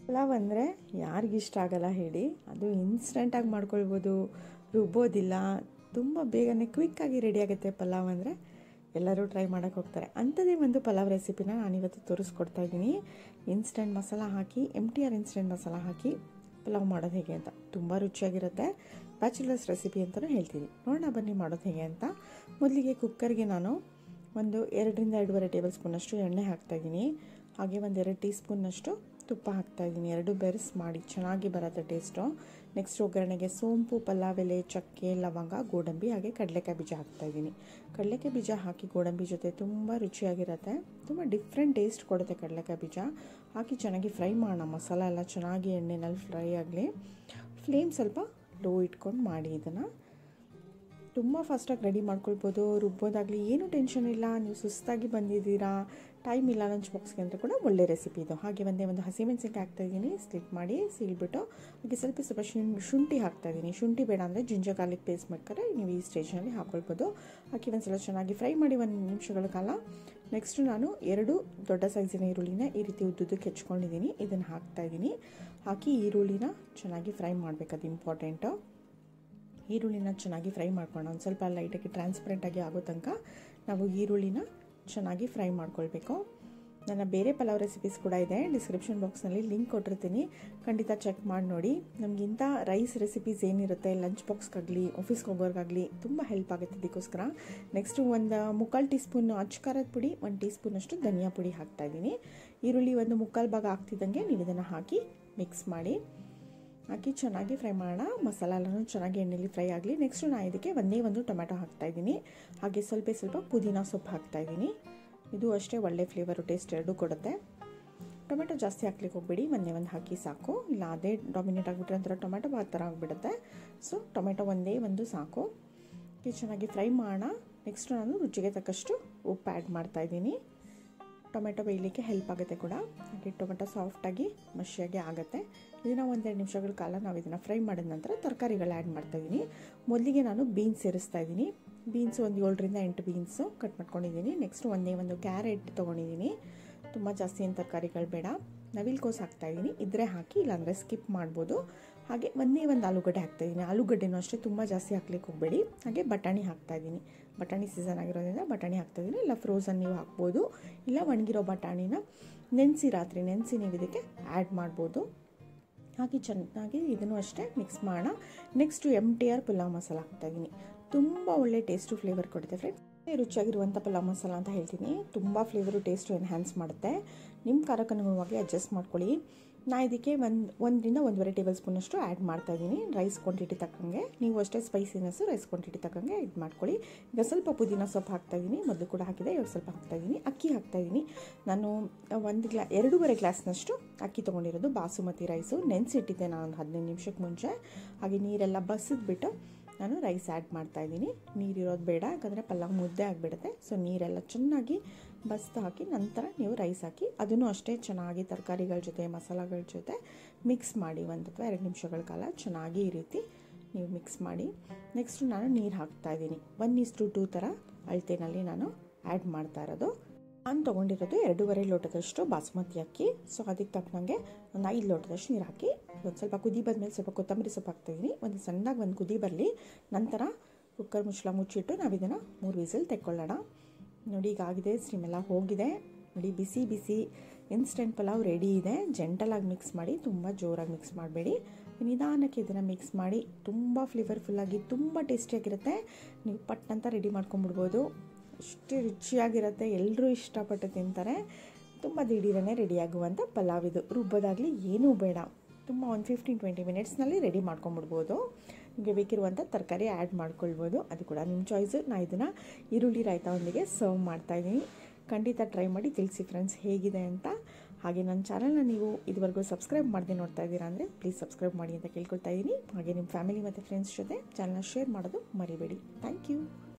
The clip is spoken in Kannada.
ಪಲಾವ್ ಅಂದರೆ ಯಾರಿಗಿಷ್ಟ ಆಗಲ್ಲ ಹೇಳಿ ಅದು ಇನ್ಸ್ಟೆಂಟಾಗಿ ಮಾಡ್ಕೊಳ್ಬೋದು ರುಬ್ಬೋದಿಲ್ಲ ತುಂಬ ಬೇಗನೆ ಕ್ವಿಕ್ಕಾಗಿ ರೆಡಿ ಆಗುತ್ತೆ ಪಲಾವ್ ಅಂದರೆ ಎಲ್ಲರೂ ಟ್ರೈ ಮಾಡೋಕ್ಕೆ ಹೋಗ್ತಾರೆ ಅಂಥದ್ದೇ ಒಂದು ಪಲಾವ್ ರೆಸಿಪಿನ ನಾನಿವತ್ತು ತೋರಿಸ್ಕೊಡ್ತಾ ಇದ್ದೀನಿ ಇನ್ಸ್ಟೆಂಟ್ ಮಸಾಲ ಹಾಕಿ M T R instant masala ಹಾಕಿ ಪಲಾವ್ ಮಾಡೋದು ಹೇಗೆ ಅಂತ ತುಂಬ ರುಚಿಯಾಗಿರುತ್ತೆ ಬ್ಯಾಚುಲರ್ಸ್ ರೆಸಿಪಿ ಅಂತಲೂ ಹೇಳ್ತೀನಿ ನೋಡೋಣ ಬನ್ನಿ ಮಾಡೋದು ಹೇಗೆ ಅಂತ ಮೊದಲಿಗೆ ಕುಕ್ಕರ್ಗೆ ನಾನು ಒಂದು ಎರಡರಿಂದ ಎರಡೂವರೆ ಟೇಬಲ್ ಸ್ಪೂನಷ್ಟು ಎಣ್ಣೆ ಹಾಕ್ತಾಯಿದ್ದೀನಿ ಹಾಗೆ ಒಂದು ಎರಡು ಟೀ ಸ್ಪೂನ್ನಷ್ಟು ತುಪ್ಪ ಹಾಕ್ತಾಯಿದ್ದೀನಿ ಎರಡು ಬೆರೆಸ್ ಮಾಡಿ ಚೆನ್ನಾಗಿ ಬರುತ್ತೆ ಟೇಸ್ಟು ನೆಕ್ಸ್ಟ್ ಒಗ್ಗರಣೆಗೆ ಸೋಂಪು ಪಲಾವ್ ಎಲೆ ಚಕ್ಕೆ ಲವಂಗ ಗೋಡಂಬಿ ಹಾಗೆ ಕಡಲೆಕಾಯಿ ಬೀಜ ಹಾಕ್ತಾಯಿದ್ದೀನಿ ಕಡಲೆಕಾಯಿ ಬೀಜ ಹಾಕಿ ಗೋಡಂಬಿ ಜೊತೆ ತುಂಬ ರುಚಿಯಾಗಿರುತ್ತೆ ತುಂಬ ಡಿಫ್ರೆಂಟ್ ಟೇಸ್ಟ್ ಕೊಡುತ್ತೆ ಕಡಲೆಕಾಯಿ ಬೀಜ ಹಾಕಿ ಚೆನ್ನಾಗಿ ಫ್ರೈ ಮಾಡೋಣ ಮಸಾಲ ಎಲ್ಲ ಚೆನ್ನಾಗಿ ಎಣ್ಣೆನಲ್ಲಿ ಫ್ರೈ ಆಗಲಿ ಫ್ಲೇಮ್ ಸ್ವಲ್ಪ ಲೋ ಇಟ್ಕೊಂಡು ಮಾಡಿ ಇದನ್ನು ತುಂಬ ಫಾಸ್ಟಾಗಿ ರೆಡಿ ಮಾಡ್ಕೊಳ್ಬೋದು ರುಬ್ಬೋದಾಗಲಿ ಏನೂ ಟೆನ್ಷನ್ ಇಲ್ಲ ನೀವು ಸುಸ್ತಾಗಿ ಬಂದಿದ್ದೀರಾ ಟೈಮ್ ಇಲ್ಲ ಲಂಚ್ ಬಾಕ್ಸ್ಗೆ ಅಂದರೆ ಕೂಡ ಒಳ್ಳೆ ರೆಸಿಪಿ ಇದು ಹಾಗೆ ಒಂದೇ ಒಂದು ಹಸಿಮೆಣಸಿನ್ಕಾಯಿ ಹಾಕ್ತಾಯಿದ್ದೀನಿ ಸ್ಲಿಟ್ ಮಾಡಿ ಸೀಳ್ಬಿಟ್ಟು ಹಾಗೆ ಸ್ವಲ್ಪ ಸ್ವಲ್ಪ ಶುಂ ಶುಂಠಿ ಹಾಕ್ತಾಯಿದ್ದೀನಿ ಶುಂಠಿ ಬೇಡ ಅಂದರೆ ಜಿಂಜರ್ ಗಾರ್ಲಿಕ್ ಪೇಸ್ಟ್ ಮಾಡ್ತಾರೆ ನೀವು ಈ ಸ್ಟೇಜ್ನಲ್ಲಿ ಹಾಕ್ಕೊಳ್ಬೋದು ಹಾಕಿ ಒಂದು ಸಲ ಚೆನ್ನಾಗಿ ಫ್ರೈ ಮಾಡಿ ಒಂದು ನಿಮಿಷಗಳ ಕಾಲ ನೆಕ್ಸ್ಟು ನಾನು ಎರಡು ದೊಡ್ಡ ಸೈಜಿನ ಈರುಳ್ಳಿನ ಈ ರೀತಿ ಉದ್ದುದಕ್ಕೆ ಹೆಚ್ಕೊಂಡಿದ್ದೀನಿ ಇದನ್ನು ಹಾಕ್ತಾಯಿದ್ದೀನಿ ಹಾಕಿ ಈರುಳ್ಳಿನ ಚೆನ್ನಾಗಿ ಫ್ರೈ ಮಾಡಬೇಕು ಅದು ಇಂಪಾರ್ಟೆಂಟು ಈರುಳ್ಳಿನ ಚೆನ್ನಾಗಿ ಫ್ರೈ ಮಾಡ್ಕೊಳ್ಳೋಣ ಒಂದು ಸ್ವಲ್ಪ ಲೈಟಾಗಿ ಟ್ರಾನ್ಸ್ಪರೆಂಟಾಗಿ ಆಗೋ ತನಕ ನಾವು ಈರುಳ್ಳಿನ ಚೆನ್ನಾಗಿ ಫ್ರೈ ಮಾಡ್ಕೊಳ್ಬೇಕು ನನ್ನ ಬೇರೆ ಪಲಾವ್ ರೆಸಿಪೀಸ್ ಕೂಡ ಇದೆ ಡಿಸ್ಕ್ರಿಪ್ಷನ್ ಬಾಕ್ಸ್ನಲ್ಲಿ ಲಿಂಕ್ ಕೊಟ್ಟಿರ್ತೀನಿ ಖಂಡಿತ ಚೆಕ್ ಮಾಡಿ ನೋಡಿ ನಮಗಿಂತ ರೈಸ್ ರೆಸಿಪೀಸ್ ಏನಿರುತ್ತೆ ಲಂಚ್ ಬಾಕ್ಸ್ಗಾಗಲಿ ಆಫೀಸ್ಗೆ ಹೋಗೋರ್ಗಾಗಲಿ ತುಂಬ ಹೆಲ್ಪ್ ಆಗುತ್ತೆ ಅದಕ್ಕೋಸ್ಕರ ನೆಕ್ಸ್ಟು ಒಂದು ಮುಕ್ಕಾಲು ಟೀ ಸ್ಪೂನ್ ಅಚ್ಕಾರದ ಪುಡಿ ಒಂದು ಟೀ ಸ್ಪೂನಷ್ಟು ಧನಿಯಾ ಪುಡಿ ಹಾಕ್ತಾಯಿದ್ದೀನಿ ಈರುಳ್ಳಿ ಒಂದು ಮುಕ್ಕಾಲು ಭಾಗ ಆಗ್ತಿದ್ದಂಗೆ ನೀವು ಇದನ್ನು ಹಾಕಿ ಮಿಕ್ಸ್ ಮಾಡಿ ಹಾಕಿ ಚೆನ್ನಾಗಿ ಫ್ರೈ ಮಾಡೋಣ ಮಸಾಲ ಎಲ್ಲನೂ ಚೆನ್ನಾಗಿ ಎಣ್ಣೆಲಿ ಫ್ರೈ ಆಗಲಿ ನೆಕ್ಸ್ಟು ನಾನು ಇದಕ್ಕೆ ಒಂದೇ ಒಂದು ಟೊಮೆಟೊ ಹಾಕ್ತಾಯಿದ್ದೀನಿ ಹಾಗೆ ಸ್ವಲ್ಪ ಸ್ವಲ್ಪ ಪುದೀನ ಸೊಪ್ಪು ಹಾಕ್ತಾಯಿದ್ದೀನಿ ಇದು ಅಷ್ಟೇ ಒಳ್ಳೆ ಫ್ಲೇವರು ಟೇಸ್ಟ್ ಎರಡೂ ಕೊಡುತ್ತೆ ಟೊಮೆಟೊ ಜಾಸ್ತಿ ಹಾಕ್ಲಿಕ್ಕೆ ಹೋಗ್ಬೇಡಿ ಒಂದೇ ಒಂದು ಹಾಕಿ ಸಾಕು ಇಲ್ಲ ಅದೇ ಡಾಮಿನೇಟ್ ಆಗಿಬಿಟ್ರೆ ಒಂಥರ ಟೊಮೆಟೊ ಬಾತ್ ಥರ ಆಗಿಬಿಡುತ್ತೆ ಸೊ ಟೊಮೆಟೊ ಒಂದೇ ಒಂದು ಸಾಕು ಇದು ಚೆನ್ನಾಗಿ ಫ್ರೈ ಮಾಡೋಣ ನೆಕ್ಸ್ಟ್ ನಾನು ರುಚಿಗೆ ತಕ್ಕಷ್ಟು ಉಪ್ಪು ಆ್ಯಡ್ ಮಾಡ್ತಾಯಿದ್ದೀನಿ ಟೊಮೆಟೊ ಬೇಯಲಿಕ್ಕೆ ಹೆಲ್ಪ್ ಆಗುತ್ತೆ ಕೂಡ ಹಾಗೆ ಟೊಮೆಟೊ ಸಾಫ್ಟಾಗಿ ಮಶಿಯಾಗಿ ಆಗುತ್ತೆ ಇದನ್ನು ಒಂದೆರಡು ನಿಮಿಷಗಳ ಕಾಲ ನಾವು ಇದನ್ನು ಫ್ರೈ ಮಾಡಿದ ನಂತರ ತರಕಾರಿಗಳು ಆ್ಯಡ್ ಮಾಡ್ತಾಯಿದ್ದೀನಿ ಮೊದಲಿಗೆ ನಾನು ಬೀನ್ಸ್ ಸೇರಿಸ್ತಾ ಇದ್ದೀನಿ ಬೀನ್ಸ್ ಒಂದು ಏಳರಿಂದ ಎಂಟು ಬೀನ್ಸು ಕಟ್ ಮಾಡ್ಕೊಂಡಿದ್ದೀನಿ ನೆಕ್ಸ್ಟ್ ಒಂದೇ ಒಂದು ಕ್ಯಾರೆಟ್ ತೊಗೊಂಡಿದ್ದೀನಿ ತುಂಬ ಜಾಸ್ತಿ ಏನು ತರಕಾರಿಗಳು ಬೇಡ ನವಿಲ್ಕೋಸು ಹಾಕ್ತಾಯಿದ್ದೀನಿ ಇದ್ರೆ ಹಾಕಿ ಇಲ್ಲಾಂದರೆ ಸ್ಕಿಪ್ ಮಾಡ್ಬೋದು ಹಾಗೆ ಒಂದೇ ಒಂದು ಆಲೂಗಡ್ಡೆ ಹಾಕ್ತಾಯಿದ್ದೀನಿ ಆಲೂಗಡ್ಡೆನೂ ಅಷ್ಟೇ ತುಂಬ ಜಾಸ್ತಿ ಹಾಕ್ಲಿಕ್ಕೆ ಹೋಗಬೇಡಿ ಹಾಗೆ ಬಟಾಣಿ ಹಾಕ್ತಾಯಿದ್ದೀನಿ ಬಟಾಣಿ ಸೀಸನ್ ಆಗಿರೋದ್ರಿಂದ ಬಟಾಣಿ ಹಾಕ್ತಾಯಿದ್ದೀನಿ ಇಲ್ಲ ಫ್ರೋಝನ್ ನೀವು ಹಾಕ್ಬೋದು ಇಲ್ಲ ಒಣಗಿರೋ ಬಟಾಣಿನ ನೆನೆಸಿ ರಾತ್ರಿ ನೆನೆಸಿ ನೀವು ಇದಕ್ಕೆ ಆ್ಯಡ್ ಮಾಡ್ಬೋದು ಹಾಕಿ ಚೆನ್ನಾಗಿ ಇದನ್ನು ಅಷ್ಟೇ ಮಿಕ್ಸ್ ಮಾಡೋಣ next M T R pulao masala ಹಾಕ್ತಾಯಿದ್ದೀನಿ ತುಂಬ ಒಳ್ಳೆ ಟೇಸ್ಟು ಫ್ಲೇವರ್ ಕೊಡುತ್ತೆ ಫ್ರೆಂಡ್ಸ್ ರುಚಿಯಾಗಿರುವಂಥ ಪಲಾವ್ ಮಸಾಲ ಅಂತ ಹೇಳ್ತೀನಿ ತುಂಬ ಫ್ಲೇವರು ಟೇಸ್ಟು ಎನ್ಹ್ಯಾನ್ಸ್ ಮಾಡುತ್ತೆ ನಿಮ್ಮ ಖಾರಕ್ಕೆ ಅನುಗುಣವಾಗಿ ಅಡ್ಜಸ್ಟ್ ಮಾಡ್ಕೊಳ್ಳಿ ನಾ ಇದಕ್ಕೆ ಒಂದು ಒಂದರಿಂದ ಒಂದೂವರೆ ಟೇಬಲ್ ಸ್ಪೂನಷ್ಟು ಆ್ಯಡ್ ಮಾಡ್ತಾಯಿದ್ದೀನಿ ರೈಸ್ ಕ್ವಾಂಟಿಟಿ ತಕ್ಕಂಗೆ ನೀವು ಅಷ್ಟೇ ಸ್ಪೈಸಿನೆಸ್ಸು ರೈಸ್ ಕ್ವಾಂಟಿಟಿ ತಕ್ಕಂಗೆ ಇದು ಮಾಡ್ಕೊಳ್ಳಿ ಈಗ ಸ್ವಲ್ಪ ಪುದೀನ ಸೊಪ್ಪು ಹಾಕ್ತಾಯಿದ್ದೀನಿ ಮೊದಲು ಕೂಡ ಹಾಕಿದೆ ಇವಾಗ ಸ್ವಲ್ಪ ಹಾಕ್ತಾಯಿದ್ದೀನಿ ಅಕ್ಕಿ ಹಾಕ್ತಾಯಿದ್ದೀನಿ ನಾನು ಒಂದು ಗ್ಲಾ ಎರಡೂವರೆ ಗ್ಲಾಸ್ನಷ್ಟು ಅಕ್ಕಿ ತೊಗೊಂಡಿರೋದು ಬಾಸುಮತಿ ರೈಸು ನೆನೆಸಿಟ್ಟಿದ್ದೆ ನಾನು ಒಂದು ಹದಿನೈದು ನಿಮಿಷಕ್ಕೆ ಮುಂಚೆ ಹಾಗೆ ನೀರೆಲ್ಲ ಬಸಿದ್ಬಿಟ್ಟು ನಾನು ರೈಸ್ ಆ್ಯಡ್ ಮಾಡ್ತಾಯಿದ್ದೀನಿ ನೀರಿರೋದು ಬೇಡ ಯಾಕಂದರೆ ಪಲಾವ್ ಮುದ್ದೆ ಆಗಿಬಿಡುತ್ತೆ ಸೊ ನೀರೆಲ್ಲ ಚೆನ್ನಾಗಿ ಬಸ್ತು ಹಾಕಿ ನಂತರ ನೀವು ರೈಸ್ ಹಾಕಿ ಅದನ್ನು ಅಷ್ಟೇ ಚೆನ್ನಾಗಿ ತರಕಾರಿಗಳ ಜೊತೆ ಮಸಾಲಗಳ ಜೊತೆ ಮಿಕ್ಸ್ ಮಾಡಿ ಒಂದು ಅಥವಾ ಎರಡು ನಿಮಿಷಗಳ ಕಾಲ ಚೆನ್ನಾಗಿ ಈ ರೀತಿ ನೀವು ಮಿಕ್ಸ್ ಮಾಡಿ ನೆಕ್ಸ್ಟು ನಾನು ನೀರು ಹಾಕ್ತಾಯಿದ್ದೀನಿ ಒನ್ ಇಸ್ಟು ಟೂ ಥರ ಅಳತೆನಲ್ಲಿ ನಾನು ಆ್ಯಡ್ ಮಾಡ್ತಾ ಇರೋದು ನಾನು ತೊಗೊಂಡಿರೋದು ಎರಡೂವರೆ ಲೋಟದಷ್ಟು ಬಾಸುಮತಿ ಅಕ್ಕಿ ಸೊ ಅದಕ್ಕೆ ತಕ್ಕನಂಗೆ ಒಂದು ಐದು ಲೋಟದಷ್ಟು ನೀರು ಹಾಕಿ ಒಂದು ಸ್ವಲ್ಪ ಕುದಿ ಬಂದಮೇಲೆ ಸ್ವಲ್ಪ ಕೊತ್ತಂಬರಿ ಸೊಪ್ಪು ಹಾಕ್ತಾಯಿದ್ದೀನಿ ಒಂದು ಸಣ್ಣಗೆ ಒಂದು ಕುದಿ ಬರಲಿ ನಂತರ ಕುಕ್ಕರ್ ಮುಚ್ಚಳ ಮುಚ್ಚಿಟ್ಟು ನಾವು ಇದನ್ನು ಮೂರು ವಿಸಿಲ್ ತೆಕ್ಕೊಳ್ಳೋಣ ನೋಡಿ ಈಗ ಆಗಿದೆ ಸ್ಟೀಮ್ ಎಲ್ಲ ಹೋಗಿದೆ ನೋಡಿ ಬಿಸಿ ಬಿಸಿ ಇನ್ಸ್ಟೆಂಟ್ ಪಲಾವ್ ರೆಡಿ ಇದೆ ಜೆಂಟಲಾಗಿ ಮಿಕ್ಸ್ ಮಾಡಿ ತುಂಬ ಜೋರಾಗಿ ಮಿಕ್ಸ್ ಮಾಡಬೇಡಿ ನಿಧಾನಕ್ಕೆ ಇದನ್ನು ಮಿಕ್ಸ್ ಮಾಡಿ ತುಂಬ ಫ್ಲೇವರ್ಫುಲ್ಲಾಗಿ ತುಂಬ ಟೇಸ್ಟಿಯಾಗಿರುತ್ತೆ ನೀವು ಪಟ್ಟಂತ ರೆಡಿ ಮಾಡ್ಕೊಂಬಿಡ್ಬೋದು ಅಷ್ಟು ರುಚಿಯಾಗಿರುತ್ತೆ ಎಲ್ಲರೂ ಇಷ್ಟಪಟ್ಟು ತಿಂತಾರೆ ತುಂಬ ದಿಢೀರನೇ ರೆಡಿಯಾಗುವಂಥ ಪಲಾವ್ ಇದು ರುಬ್ಬೋದಾಗಲಿ ಏನೂ ಬೇಡ ತುಂಬ ಒಂದು ಫಿಫ್ಟೀನ್ ಟ್ವೆಂಟಿ ಮಿನಿಟ್ಸ್ನಲ್ಲಿ ರೆಡಿ ಮಾಡ್ಕೊಂಬಿಡ್ಬೋದು ನಿಮಗೆ ಬೇಕಿರುವಂಥ ತರಕಾರಿ ಆ್ಯಡ್ ಮಾಡ್ಕೊಳ್ಬೋದು ಅದು ಕೂಡ ನಿಮ್ಮ ಚಾಯ್ಸು ನಾನು ಇದನ್ನು ಈರುಳ್ಳಿ ರಾಯ್ತದೊಂದಿಗೆ ಸರ್ವ್ ಮಾಡ್ತಾಯಿದ್ದೀನಿ ಖಂಡಿತ ಟ್ರೈ ಮಾಡಿ ತಿಳಿಸಿ ಫ್ರೆಂಡ್ಸ್ ಹೇಗಿದೆ ಅಂತ ಹಾಗೆ ನನ್ನ ಚಾನಲ್ನ ನೀವು ಇದುವರೆಗೂ ಸಬ್ಸ್ಕ್ರೈಬ್ ಮಾಡದೆ ನೋಡ್ತಾ ಇದ್ದೀರಾ ಅಂದರೆ ಪ್ಲೀಸ್ ಸಬ್ಸ್ಕ್ರೈಬ್ ಮಾಡಿ ಅಂತ ಕೇಳ್ಕೊಳ್ತಾ ಇದ್ದೀನಿ ಹಾಗೆ ನಿಮ್ಮ ಫ್ಯಾಮಿಲಿ ಮತ್ತು ಫ್ರೆಂಡ್ಸ್ ಜೊತೆ ಚಾನಲ್ನ ಶೇರ್ ಮಾಡೋದು ಮರಿಬೇಡಿ ಥ್ಯಾಂಕ್ ಯು